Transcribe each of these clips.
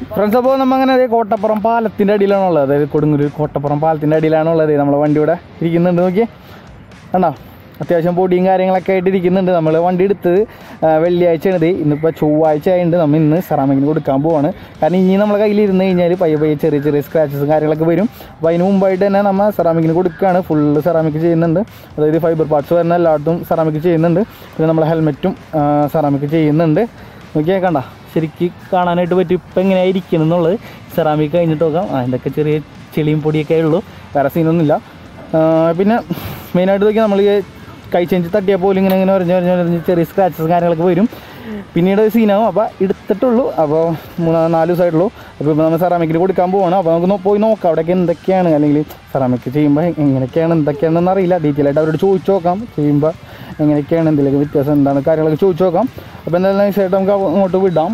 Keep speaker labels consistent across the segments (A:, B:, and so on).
A: Friends അപ്പോൾ നമ്മൾ അങ്ങനെ അതേ കോട്ടപ്പുറം പാലത്തിൻ്റെ അടിയിലാണുള്ളത് അതായത് കൊടുങ്ങല്ലൂർ കോട്ടപ്പുറം പാലത്തിൻ്റെ അടിയിലാണുള്ളത് നമ്മളെ വണ്ടി ഇവിടെ ഇരിക്കുന്നുണ്ട് നോക്കിയേ കണ്ടോ അത്യാവശ്യം പൊടിയും കാര്യങ്ങളൊക്കെ ആയിട്ട് ഇരിക്കുന്നുണ്ട് നമ്മൾ വണ്ടി എടുത്തത് ആ, വെള്ളിയാഴ്ചയാണ് ഇത് ഇന്നിപ്പോൾ ചൊവ്വാഴ്ച ആയതുകൊണ്ട് നമ്മൾ ഇന്ന് സെറാമിക്കിന് കൊടുക്കാൻ പോവാണ് കാരണം ഇനി നമ്മളെ കയ്യിൽ ഇരുന്ന് കഴിഞ്ഞാൽ പയ്യെ പയ്യെ ചെറിയ ചെറിയ സ്ക്രാച്ചസും കാര്യങ്ങളൊക്കെ വരും അപ്പോൾ അതിന് മുമ്പായിട്ട് തന്നെ നമ്മൾ സെറാമിക്കിന് കൊടുക്കുകയാണ് ഫുള്ള് സെറാമിക് ചെയ്യുന്നുണ്ട് അതായത് ഫൈബർ പാർട്സ് വരുന്ന എല്ലായിടത്തും സെറാമിക് ചെയ്യുന്നുണ്ട് പിന്നെ നമ്മളെ ഹെൽമെറ്റും സെറാമിക് ചെയ്യുന്നുണ്ട് നോക്കിയാൽ കണ്ട ശരിക്ക് കാണാനായിട്ട് പറ്റും ഇപ്പം എങ്ങനെയാണ് ഇരിക്കണം എന്നുള്ളത് സെറാമിക് കഴിഞ്ഞിട്ട് നോക്കാം ആ ഇതൊക്കെ ചെറിയ ചെളിയും പൊടിയൊക്കെ ഉള്ളൂ വേറെ സീനൊന്നുമില്ല ആ, പിന്നെ മെയിനായിട്ട് നോക്കി നമ്മൾ ഈ കൈ ചെഞ്ച് തട്ടിയാൽ പോലും ഇങ്ങനെ ഇങ്ങനെ ഒരഞ്ഞ് ഒരഞ്ഞ് ഒരഞ്ഞ് ചെറിയ സ്ക്രാച്ചസ് കാര്യങ്ങളൊക്കെ വരും പിന്നീട് അത് സീനാവും അപ്പോൾ എടുത്തിട്ടുള്ളൂ അപ്പോൾ മൂന്ന് നാല് ദിവസമായിട്ടുള്ളൂ അപ്പോൾ ഇപ്പോൾ നമ്മൾ സെറാമിക്കിൽ കൊടുക്കാൻ പോവാണ് അപ്പോൾ നമുക്ക് നോ- പോയി നോക്കാം അവിടെയൊക്കെ എന്തൊക്കെയാണ് അല്ലെങ്കിൽ സെറാമിക് ചെയ്യുമ്പോൾ എങ്ങനെയൊക്കെയാണ് എന്തൊക്കെയാണെന്ന് അറിയില്ല ഡീറ്റെയിൽ ആയിട്ട് അവരോട് ചോദിച്ചു നോക്കാം ചെയ്യുമ്പോൾ എങ്ങനെയൊക്കെയാണ് എന്തെങ്കിലും വ്യത്യാസം എന്താണ് കാര്യങ്ങളൊക്കെ ചോദിച്ചു നോക്കാം അപ്പോൾ എന്തായാലും നൈസായിട്ട് നമുക്ക് അങ്ങോട്ട് വിടാം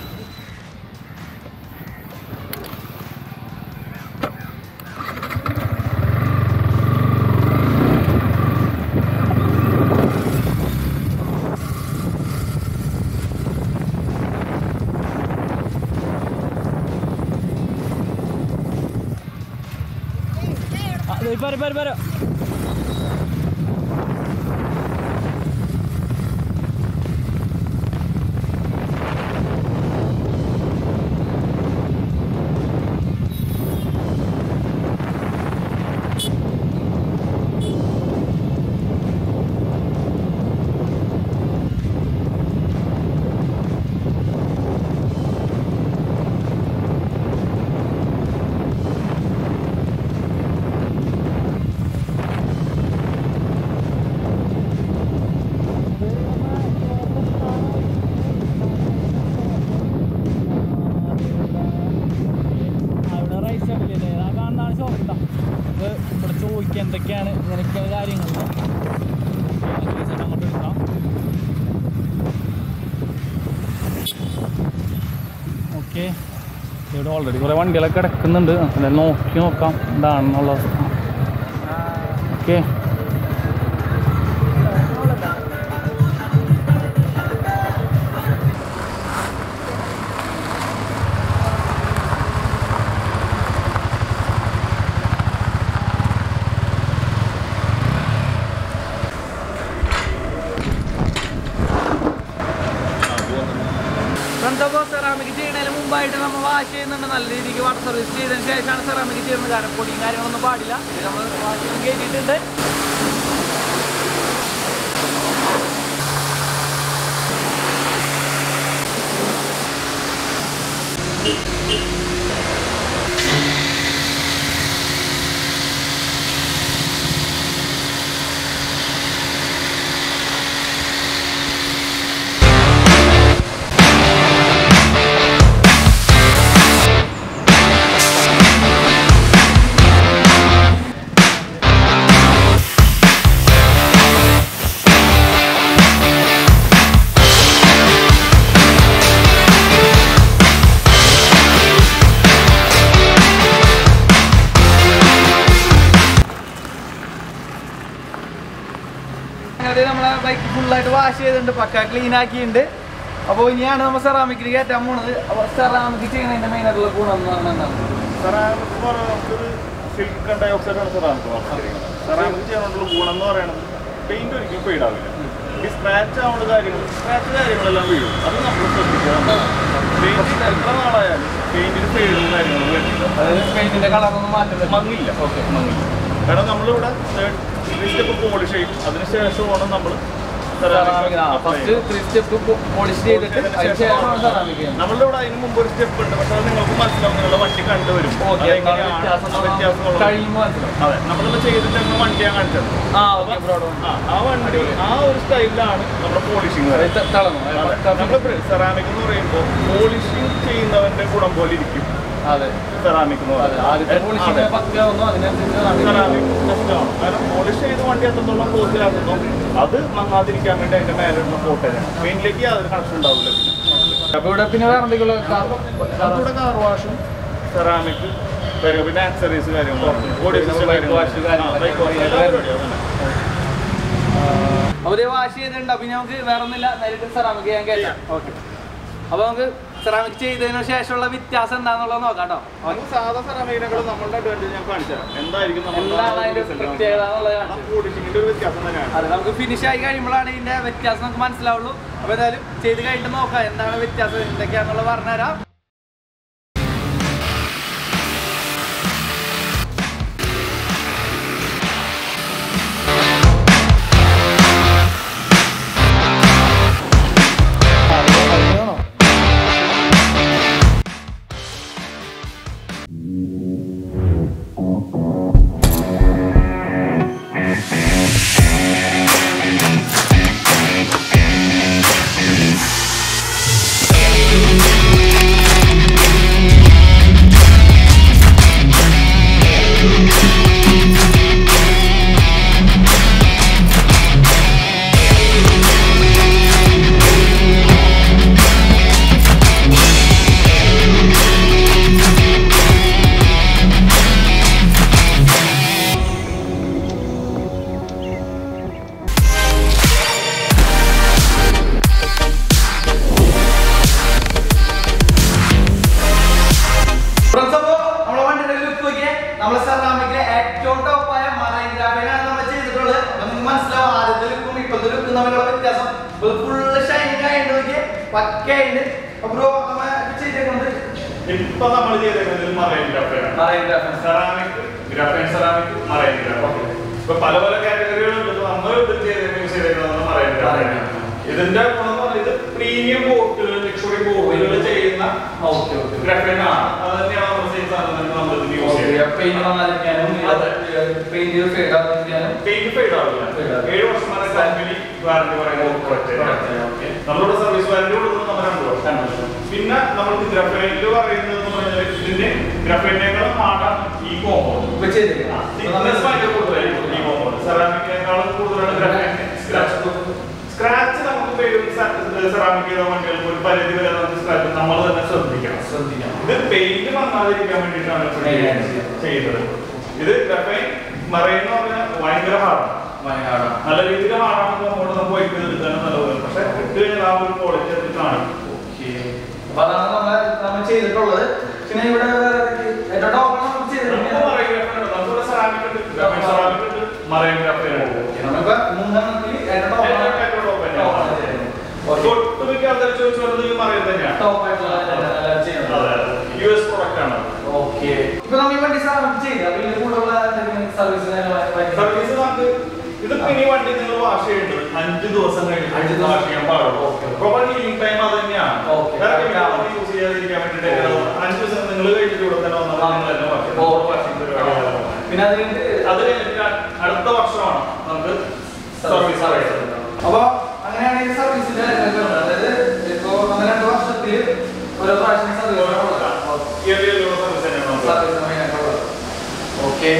A: അവിടെ റൈറ്റ് സൈഡിലല്ലേ ആ കാണുന്നതാണ് ഷോപ്പ് കേട്ടോ ഇത് ഇവിടെ ചോദിക്കുക എന്തൊക്കെയാണ് ഇങ്ങനെയൊക്കെയാണ് കാര്യങ്ങൾ അങ്ങോട്ട് എടുക്കാം ഓക്കെ ഇവിടെ ഓൾറെഡി കുറേ വണ്ടികളൊക്കെ കിടക്കുന്നുണ്ട് എന്തായാലും നോക്കി നോക്കാം എന്താണെന്നുള്ള അവസ്ഥ ഓക്കെ
B: ഫ്രണ്ട്സ് അപ്പോൾ സെറാമിക് ചെയ്യുന്നതിന് മുമ്പായിട്ട് നമ്മൾ വാഷ് ചെയ്യുന്നുണ്ട് നല്ല രീതിക്ക് വാട്ടർ സർവീസ് ചെയ്തതിന് ശേഷമാണ് സെറാമിക് ചെയ്യുന്നത് കാരണം പൊടിയും കാര്യങ്ങളൊന്നും പാടില്ല ഇത് നമ്മൾ വാഷ് ചെയ്ത് കയറ്റിയിട്ടുണ്ട് അങ്ങനെ നമ്മളെ ബൈക്ക് ഫുള്ളായിട്ട് വാഷ് ചെയ്തിട്ടുണ്ട് പക്ക ക്ലീൻ ആക്കിയിട്ടുണ്ട് അപ്പോൾ ഇനിയാണ് നമ്മൾ സെറാമിക്കിൽ കയറ്റാൻ പോണത് അപ്പോൾ സെറാമിക് ചെയ്യുന്നതിൻ്റെ മെയിൻ ആയിട്ടുള്ള ഗുണം എന്ന് പറഞ്ഞാൽ
C: സെറാമിക് നമുക്കൊരു സിലിക്കൺ ഡയോക്സൈഡ് ആണ് സെറാമിക് സെറാമിക് ചെയ്യാനുള്ള ഗുണം എന്ന് പറയുന്നത് പെയിന്റ് ഒരിക്കലും ഫെയ്ഡ് ആവില്ല ഈ സ്ക്രാച്ച് ആവുന്ന കാര്യങ്ങൾ സ്ക്രാച്ച് കാര്യങ്ങളെല്ലാം വീഴും അത് നമ്മൾ ശ്രദ്ധിക്കുക പെയിന്റ് എത്ര നാളായാലും പെയിന്റിന് ഫെയ്ഡും കാര്യങ്ങളും വരുന്നില്ല
B: അതായത് പെയിന്റിന്റെ കളറൊന്നും മാറ്റം
C: മങ്ങില്ല ഓക്കെ മങ്ങില്ല കാരണം നമ്മളിവിടെ സ്റ്റെപ്പ് പോളിഷ് ചെയ്യും അതിനുശേഷമാണ് നമ്മൾ
B: ഫസ്റ്റ് ത്രീ സ്റ്റെപ്പ് പോളിഷ് ചെയ്തിട്ട് അതിന് ശേഷമാണ് സെറാമിക് ചെയ്യുന്നത്
C: നമ്മളിവിടെ അതിന് മുമ്പ് ഒരു സ്റ്റെപ്പ് ഉണ്ട് പക്ഷെ അത് നിങ്ങൾക്ക് മനസ്സിലാവും നിങ്ങളുടെ വണ്ടി കണ്ടുവരും
B: ഓക്കെ
C: അതെങ്ങനെയാണ്
B: വ്യത്യാസം
C: വ്യത്യാസങ്ങളുള്ളത്.
B: കഴിയുമ്പോൾ മനസ്സിലാവും
C: അതെ നമ്മളിത് ചെയ്തിട്ട് വണ്ടി ഞാൻ കാണിച്ചത്
B: ആ ഓക്കെ ബ്രോഡ്
C: ആ, ആ വണ്ടി ആ ഒരു സ്റ്റൈലിലാണ് നമ്മുടെ പോളിഷിങ്
B: തിളങ്ങും
C: നമ്മൾ സെറാമിക് എന്ന് പറയുമ്പോൾ പോളിഷിങ് ചെയ്യുന്നവന്റെ ഗുണം പോലെ ഇരിക്കും
B: അതെ
C: സെറാമിക് എന്ന്
B: അതെ ആദ്യത്തെ
C: പറയുന്നത്
B: പോളിഷിങ് പക്ക വന്നു അതിനനുസരിച്ച് ceramic
C: സെറാമിക് നഷ്ടമാണ് കാരണം പോളിഷ് ചെയ്ത് വണ്ടി എത്രത്തോളം ക്ലോസിലാക്കുന്നു അത് മങ്ങാതിരിക്കാൻ വേണ്ടി അതിന്റെ മേലുള്ള കോട്ടയാണ് പെയിന്റിലേക്ക് യാതൊരു കണക്ഷൻ ഉണ്ടാവില്ല പിന്നെ
B: അപ്പൊ ഇവിടെ പിന്നെ വേറെ എന്തെങ്കിലും
C: നമ്മുടെ കാർ വാഷും സെറാമിക് വരും പിന്നെ ആക്സറീസ് കാര്യങ്ങൾ ബോഡി സിസ്റ്റം
B: bike wash കാര്യങ്ങൾ.
C: കാര്യങ്ങൾ
B: അപ്പൊ വാഷ് ചെയ്തിട്ടുണ്ട് അപ്പൊ ഇനി നമുക്ക് വേറെ ഒന്നുമില്ല നേരിട്ട് സെറാമിക് ചെയ്യാൻ കയറ്റാം ഓക്കെ അപ്പൊ നമുക്ക് സെറാമിക് ചെയ്തതിനു ശേഷമുള്ള വ്യത്യാസം എന്താണെന്നുള്ളത് നോക്കാം കേട്ടോ
C: നമുക്ക് സാധാ സെറാമിക്കിനെക്കാളും നമ്മളുടെ അഡ്വാൻറ്റേജ് ഞാൻ കാണിച്ചു തരാം എന്തായിരിക്കും
B: എന്താണ് അതിന്റെ പ്രത്യേകത എന്നുള്ളത് കാണിച്ചു
C: പോളിഷിങ്ങിന്റെ ഒരു വ്യത്യാസം തന്നെയാണ്
B: അതെ നമുക്ക് ഫിനിഷ് ആയി കഴിയുമ്പോഴാണ് ഇതിന്റെ വ്യത്യാസം നമുക്ക് മനസ്സിലാവുള്ളൂ അപ്പൊ എന്തായാലും ചെയ്ത് കഴിഞ്ഞിട്ട് നോക്കാം എന്താണ് വ്യത്യാസം എന്തൊക്കെയാണെന്നുള്ളത് പറഞ്ഞുതരാം Friends, അപ്പോ നമ്മളെ വണ്ടിയുടെ look നോക്കിയേ. നമ്മളെ സെറാമിക്കിലെ ഏറ്റവും top ആയ മറൈൻ ഗ്രാഫൈനാണ് നമ്മൾ ചെയ്തിട്ടുള്ളത്. അപ്പൊ നിങ്ങൾക്ക് മനസ്സിലാവും ആദ്യത്തെ ലുക്കും ഇപ്പോഴത്തെ ലുക്കും തമ്മിലുള്ള വ്യത്യാസം. ഇപ്പൊ full shining ആയിട്ടുണ്ട് നോക്കിയേ. പക്കയായിട്ടുണ്ട്. അപ്പൊ bro, നമ്മ ചെയ്തേക്കുന്നത്
C: ഇപ്പൊ നമ്മൾ ചെയ്തേക്കുന്നത് മറൈൻ ഗ്രാഫയാണ്
B: marine graphene.
C: Ceramic graphene ceramic marine graph ഇപ്പൊ പല പല കാറ്റഗറികളുണ്ട് ഇപ്പൊ നമ്മൾ ഇത് ചെയ്തേക്കുന്നത് യൂസ് ചെയ്തേക്കുന്നത് മറൈൻ ഗ്രാഫാണ് ഇതിന്റെ ഗുണം എന്ന് പറഞ്ഞാൽ ഇത് പ്രീമിയം ബോട്ടുകൾ ലക്ഷറി ബോട്ടുകൾ ചെയ്യുന്ന
B: Okay, okay.
C: ഗ്രാഫൈൻ ആണ് അത് തന്നെയാണ് നമ്മൾ ചെയ്യുന്ന സാധനം നമ്മൾ ഇത് യൂസ് ചെയ്യുന്നത്
B: പെയിന്റ് വന്നാലിരിക്കാനും
C: അതെ.
B: പെയിന്റ് ഫെയ്ഡ് ആവാതിരിക്കാനും
C: പെയിന്റ് ഫെയ്ഡ് ആവില്ല
B: Fade ആവില്ല.
C: ഏഴ് വർഷം വരെ കമ്പനി വാറന്റി പറയുന്നത്
B: Okay,
C: പ്രൊഡക്റ്റ് നമ്മളുടെ സർവീസ് വാറന്റി കൊടുക്കുന്നത് നമ്മൾ രണ്ട് വർഷം പിന്നെ നമ്മൾക്ക് ഗ്രഫൈനിൽ പറയുന്നത് എന്ന് പറഞ്ഞാൽ ഇതിന്റെ ഗ്രഫൈനേക്കാളും ഹാർഡാണ് ഈ കോമ്പൗണ്ട്
B: ഇപ്പൊ ചെയ്തേക്കാം
C: തിക്നെസ് ഭയങ്കര കൂടുതലായിരിക്കും ഈ കോമ്പൗണ്ട് സെറാമിക്കിനേക്കാളും കൂടുതലാണ് ഗ്രഫൈൻ സ്ക്രാച്ച് സ്ക്രാച്ച് നമുക്ക് സെറാമിക് ചെയ്ത വണ്ടികൾക്ക് ഒരു പരിധി വരെ നമുക്ക് സ്ക്രാച്ച് നമ്മൾ തന്നെ ശ്രദ്ധിക്കണം
B: ശ്രദ്ധിക്കണം
C: ഇത് പെയിന്റ് വന്നാതിരിക്കാൻ വേണ്ടിയിട്ടാണ് ഇപ്പോൾ ചെയ്യുന്നത് ഇത് ഗ്രഫൈൻ മറൈൻ എന്ന് പറഞ്ഞാൽ ഭയങ്കര ഹാർഡാണ്
B: വയനാടാണ്
C: നല്ല രീതിയിൽ ഹാർഡാണെന്ന് നമ്മൾ നമുക്ക് വൈപ്പ് ചെയ്തെടുക്കാനും നല്ലതാണ് പക്ഷെ ഇട്ട് കഴിഞ്ഞാൽ ആ ഒരു ക്വാളിറ്റി അത് കാണും
B: അപ്പൊ അതാണ് നമ്മൾ നമ്മൾ ചെയ്തിട്ടുള്ളത് പിന്നെ ഇവിടെ ഏറ്റവും ടോപ്പാണ് നമ്മൾ
C: നമുക്ക്
B: ചെയ്തിട്ടുള്ളത്
C: മറൈൻ ഗ്രഫൈൻ ഉണ്ട് നമുക്കിവിടെ സെറാമിക് ഉണ്ട് ഗ്രഫൈൻ സെറാമിക് ഉണ്ട് മറൈൻ ഗ്രഫൈൻ ഉണ്ട്
B: നമ്മളിപ്പോ മൂന്നെണ്ണത്തിൽ ഏറ്റവും ടോപ്പാണ്
C: ഒട്ടുമിക്ക ആൾക്കാർ ചോദിച്ചു വരുന്നത് ഈ മറൈൻ തന്നെയാണ്
B: ടോപ്പായിട്ടുള്ള
C: അതെ യു എസ് പ്രൊഡക്റ്റ് ആണ്
B: ഓക്കെ ഇപ്പൊ നമ്മൾ ഈ വണ്ടി സാധനം ചെയ്ത് അപ്പൊ ഇതിന്റെ കൂടെയുള്ള സർവീസ്
C: സർവീസ് നമുക്ക് ഇത് ഇനി വണ്ടി നിങ്ങൾ വാഷ് ചെയ്യേണ്ടത് അഞ്ച് ദിവസം കഴിഞ്ഞ്
B: അഞ്ച് ദിവസം.
C: വാഷ് ചെയ്യാൻ പാടുള്ളൂ
B: Okay.
C: പ്രോപ്പർ ഹീലിംഗ് ടൈം അത് തന്നെയാണ്
B: Okay.
C: യൂസ് ചെയ്യാതിരിക്കാൻ വേണ്ടിയിട്ട് അഞ്ച് ദിവസം നിങ്ങൾ കഴിഞ്ഞിട്ട് ഇവിടെ തന്നെ വന്നാൽ നിങ്ങൾ തന്നെ വാഷ് ചെയ്യണം.
B: Okay.
C: ഓവർ വാഷിംഗ് പരിപാടിയാണ്
B: പിന്നെ അത് കഴിഞ്ഞിട്ട്
C: അത് കഴിഞ്ഞിട്ട് അടുത്ത വർഷമാണ് നമുക്ക് സർവീസ് അറിയുന്നത്
B: അപ്പൊ അങ്ങനെയാണെങ്കിൽ സർവീസിന്റെ അതായത് ഇപ്പോ നമ്മൾ രണ്ട് വർഷത്തിൽ ഓരോ പ്രാവശ്യം സർവീസ്
C: ഇയർലിയുള്ള സർവീസ് തന്നെയാണ് നമുക്ക്
B: സർവീസ് ഓക്കെ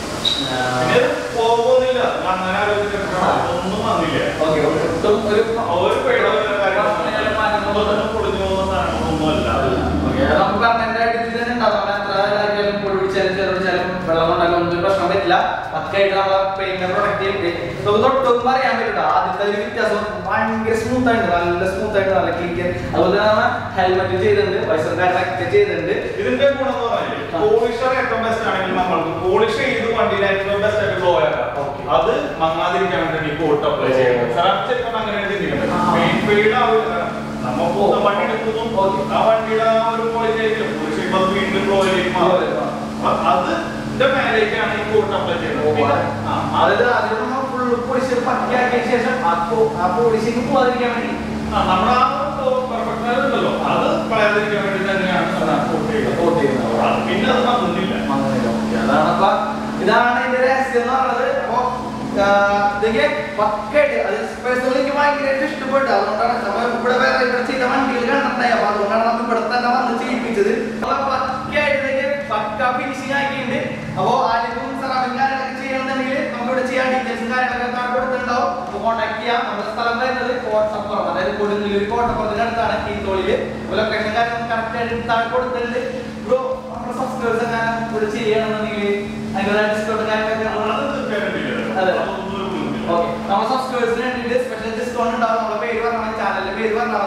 C: പിന്നെ ഇത് പോകുന്നില്ല അങ്ങനെ ആരോഗ്യത്തിന് ഒന്നും വന്നില്ല
B: ഓക്കെ ഒട്ടും ഒരു
C: ഒരു പേടമില്ല
B: വർഷത്തിനായാലും മാറ്റങ്ങളൊന്നും
C: ഒന്നും പൊളിഞ്ഞു പോകുന്ന സാധനങ്ങളൊന്നുമല്ല
B: ഓക്കേ, അത് നമുക്ക് പറഞ്ഞതിന്റെ അടിത്തിൽ തന്നെ ഉണ്ടാവും നമ്മൾ എത്ര ഇതാക്കിയാലും പൊടി പിടിച്ചാലും ചെറുപിടിച്ചാലും വെള്ളം കൊണ്ടാലും ഒന്നും ഒരു പ്രശ്നം പറ്റില്ല പക്കായിട്ട് നമ്മളെ പെയിന്റ് പ്രൊഡക്റ്റ് നമുക്ക് തൊട്ടൊന്നും അറിയാൻ പറ്റില്ല ആദ്യത്തെ ഒരു വ്യത്യാസം ഭയങ്കര സ്മൂത്ത് ആയിട്ട് നല്ല സ്മൂത്ത് ആയിട്ട് നല്ല ക്ലിയർ അതുപോലെ തന്നെ നമ്മൾ ഹെൽമെറ്റ് ചെയ്തിട്ടുണ്ട് വൈസർ കറക്റ്റ് ചെയ്തിട്ടുണ്ട്
C: ഇതിന്റെ ഗുണം എന്ന് പറഞ്ഞാൽ പോളിഷർ ഏറ്റവും ബെസ്റ്റ് ആണെങ്കിൽ നമ്മൾക്ക് പോളിഷ് ചെയ്ത് വണ്ടിയിൽ ഏറ്റവും ബെസ്റ്റ് ആയിട്ട് ഗ്ലോ ആക്കാം
B: Okay.
C: അത് മങ്ങാതിരിക്കാൻ വേണ്ടി ഈ കോട്ട് അപ്ലൈ ചെയ്യണം സെറാമിക് ചെലപ്പോൾ അങ്ങനെയാണ് ചിന്തിക്കുന്നത്
B: ആ.
C: മെയിൻ ഫെയ്ഡ് ആവില്ല നമ്മ പോകുന്ന വണ്ടി എടുക്കുന്നു
B: Okay.
C: ആ വണ്ടിയുടെ ആ ഒരു ക്വാളിറ്റി ആയിരിക്കും പോളിഷ് ചെയ്യുമ്പോൾ അത് വീണ്ടും ഗ്ലോയിലേക്ക് മാറും അപ്പൊ അതിന്റെ മേലേക്കാണ് ഈ കോട്ട് അപ്ലൈ ചെയ്യുന്നത് പിന്നെ ആ, അത്
B: അതായത് അതിൽ നമ്മൾ ഫുൾ പൊളിച്ച് പക്കിയാക്കിയ ശേഷം ആ പൊ- ആ പൊളിച്ചിങ് പോകാതിരിക്കാൻ വേണ്ടി
C: ആ, നമ്മുടെ ആ പെർഫെക്റ്റ് ഉണ്ടല്ലോ അത് കളയാതിരിക്കാൻ വേണ്ടി തന്നെയാണ് കോട്ട് ചെയ്യുന്നത്
B: Coat ചെയ്യുന്നത്.
C: ആ, പിന്നെ അത് മങ്ങുന്നില്ല
B: അതാണ് അപ്പൊ ഇതാണ് ഇതിന്റെ രഹസ്യം എന്ന് പറയുന്നത് അപ്പൊ ആ, ഇതൊക്കെ പക്കായിട്ട് അത് പേഴ്സണലി എനിക്ക് ഭയങ്കരമായിട്ട് ഇഷ്ടപ്പെട്ടു അതുകൊണ്ടാണ് നമ്മൾ ഇവിടെ വേറെ ഇവിടെ ചെയ്ത വണ്ടികൾ കണ്ടിട്ടുണ്ടായി അപ്പൊ അതുകൊണ്ടാണ് നമ്മൾ ഇവിടെ തന്നെ വന്ന് ചെയ്യിപ്പിച്ചത് നമ്മള് പക്കായിട്ട് ഇതൊക്കെ പക്ക ഫിനിഷിംഗ് ആക്കിയിട്ടുണ്ട് അപ്പൊ ആദ്യം സെറാമിക് കാര്യങ്ങളൊക്കെ ചെയ്യണമെന്നുണ്ടെങ്കിൽ നമുക്ക് ഇവിടെ ചെയ്യാൻ ഡീറ്റെയിൽസും കാര്യങ്ങളൊക്കെ താഴെ കൊടുത്തിട്ടുണ്ടാവും അപ്പൊ കോൺടാക്ട് ചെയ്യാം നമ്മുടെ സ്ഥലം വരുന്നത് കോട്ടപ്പുറം അതായത് കൊടുങ്ങല്ലൂർ കോട്ടപ്പുറത്തിന്റെ അടുത്താണ് കീത്തോളില് ലൊക്കേഷൻ കാര്യങ്ങൾ കറക്റ്റ് ആയിട്ട് താഴെ കൊടുത്തിട്ടുണ്ട് ബ്രോ നമ്മുടെ സബ്സ്ക്രൈബേഴ്സ് ഒക്കെ ഇവിടെ ചെയ്യണമെന്നുണ്ടെങ്കിൽ അതിനുള്ള ഡിസ്കൗണ്ട് കാര്യങ്ങളൊക്കെ
C: അത് തീർച്ചയായിട്ടും ഇല്ല.
B: അതെ.
C: അതൊന്നും ഒരു ബുദ്ധിമുട്ടില്ല.
B: ഓക്കെ നമ്മുടെ സബ്സ്ക്രൈബേഴ്സിന് വേണ്ടിയിട്ട് സ്പെഷ്യൽ ഡിസ്കൗണ്ട് ഉണ്ടാവും നമ്മുടെ പേര് പറഞ്ഞാൽ മതി ചാനലിന്റെ പേര് പറഞ്ഞാൽ മതി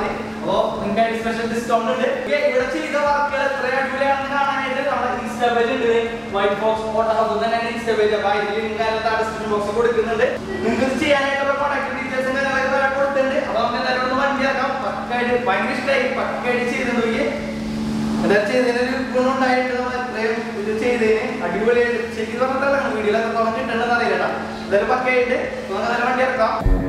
B: അപ്പോ നിങ്ങൾക്ക് സ്പെഷ്യൽ ഡിസ്കൗണ്ട് ഉണ്ട് Okay, ഇവിടെ ചെയ്ത വർക്കുകൾ എത്ര അടിപൊളിയാണെന്ന് കാണാനായിട്ട് നമ്മുടെ ഇൻസ്റ്റാ പേജ് ഉണ്ട് വൈറ്റ് ബോക്സ് ഫോട്ടോ ഹൗസ് തന്നെയാണ് ഇൻസ്റ്റാ പേജ് അപ്പൊ അതിൽ ലിങ്ക് ഡിസ്ക്രിപ്ഷൻ ബോക്സ് കൊടുക്കുന്നുണ്ട് നിങ്ങൾക്ക് ഇത് ചെയ്യാനായിട്ടുള്ള കോൺടാക്ട് ഡീറ്റെയിൽസും കാര്യങ്ങളൊക്കെ വരെ കൊടുത്തിട്ടുണ്ട് അപ്പൊ നമുക്ക് എല്ലാവരും ഒന്ന് വണ്ടി ഇറക്കാം പക്കായിട്ട് ഭയങ്കര ഇഷ്ടമായി പക്കായിട്ട് ചെയ്ത് നോക്കി എന്തായാലും ചെയ്തതിനൊരു ഗുണം ഉണ്ടായിട്ട് നമ്മൾ എത്രയും ഇത് ചെയ്തതിന് അടിപൊളിയായിട്ട് ശരിക്കും പറഞ്ഞിട്ടല്ല വീഡിയോയിൽ എത്രത്തോളം കിട്ടേണ്ടതെന്ന് അറിയില്ല കേട്ടോ എന്തായാലും പക്കയായിട്ട് നമുക്ക് നല്ല വണ്ടി ഇറക്കാം